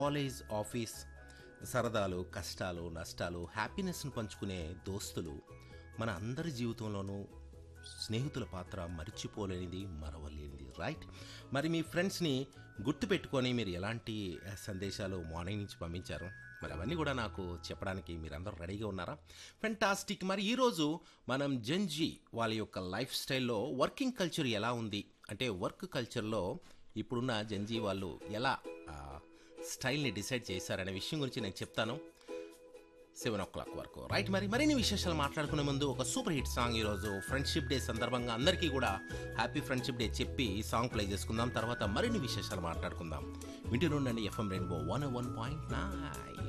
college office సరదాలు కష్టాలు నష్టాలు హ్యాపీనెస్ను పంచుకునే దోస్తులు మన అందరి జీవితంలోనూ స్నేహితుల పాత్ర మర్చిపోలేనిది మరవలేనిది రైట్ మరి మీ ఫ్రెండ్స్ని గుర్తుపెట్టుకొని మీరు ఎలాంటి ఆ, సందేశాలు మార్నింగ్ నుంచి పంపించారు మరి అవన్నీ కూడా నాకు చెప్పడానికి మీరందరూ రెడీగా ఉన్నారా ఫెంటాస్టిక్ మరి ఈరోజు మనం జంజీ వాళ్ళ యొక్క లైఫ్ స్టైల్లో వర్కింగ్ కల్చర్ ఎలా ఉంది అంటే వర్క్ కల్చర్లో ఇప్పుడున్న జంజీ వాళ్ళు ఎలా ఆ, స్టైల్ని డిసైడ్ చేశారనే విషయం గురించి నేను చెప్తాను సెవెన్ ఓ క్లాక్ వరకు రైట్ మరి మరిన్ని విశేషాలు మాట్లాడుకునే ముందు ఒక సూపర్ హిట్ సాంగ్ ఈరోజు ఫ్రెండ్షిప్ డే సందర్భంగా అందరికీ కూడా హ్యాపీ ఫ్రెండ్షిప్ డే చెప్పి ఈ సాంగ్ ప్లే చేసుకుందాం తర్వాత మరిన్ని విశేషాలు మాట్లాడుకుందాం వింటూ ఉండండి FM rainbow one one point nine